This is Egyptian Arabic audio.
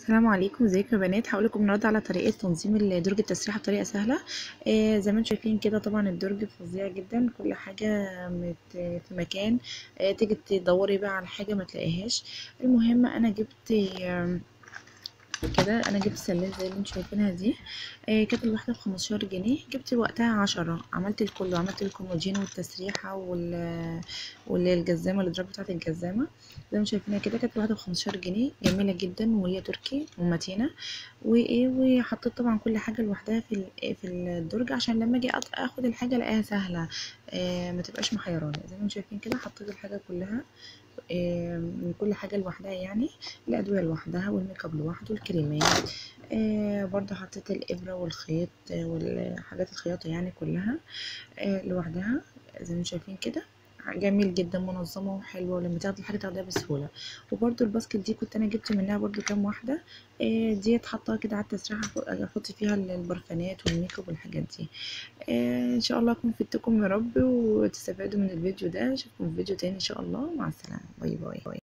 السلام عليكم ازيكم يا بنات هقول لكم النهارده على طريقه تنظيم درج التسريحه بطريقه سهله آه زي ما انتم شايفين كده طبعا الدرج فظيع جدا كل حاجه مت في مكان آه تيجي تدوري بقى على حاجه ما تلاقيهاش المهم انا جبت آه كده انا جبت سلات زي اللي انتم شايفينها دي آه كانت الواحده بخمستاشر جنيه جبت وقتها عشرة عملت الكل عملت الكومودين والتسريحه وال والجزامه الادراج بتاعت الجزامه زي ما شايفينها كده كانت الواحده بخمستاشر جنيه جميله جدا وهي تركي ومتينه وايه وحطيت طبعا كل حاجه لوحدها في في الدرج عشان لما اجي اخد الحاجه الاقيها سهله آه ما تبقاش محيراني زي ما شايفين كده حطيت الحاجه كلها من كل حاجة لوحدها يعني الأدوية لوحدها والميك اب لوحده الكريمات آه برضه حطيت الإبرة والخيط آه والحاجات الخياطة يعني كلها آه لوحدها زي ما شايفين كده جميل جدا منظمه وحلوه ولما تاخدي الحاجه تاخديها بسهوله وبرده الباسكت دي كنت انا جبت منها برده كام واحده آه ديت حطها كده على التسريحه احط فيها البرفانات والميك اب والحاجات دي آه ان شاء الله اكون فدتكم يا رب وتستفادوا من الفيديو ده اشوفكم في فيديو تاني ان شاء الله مع السلامه باي باي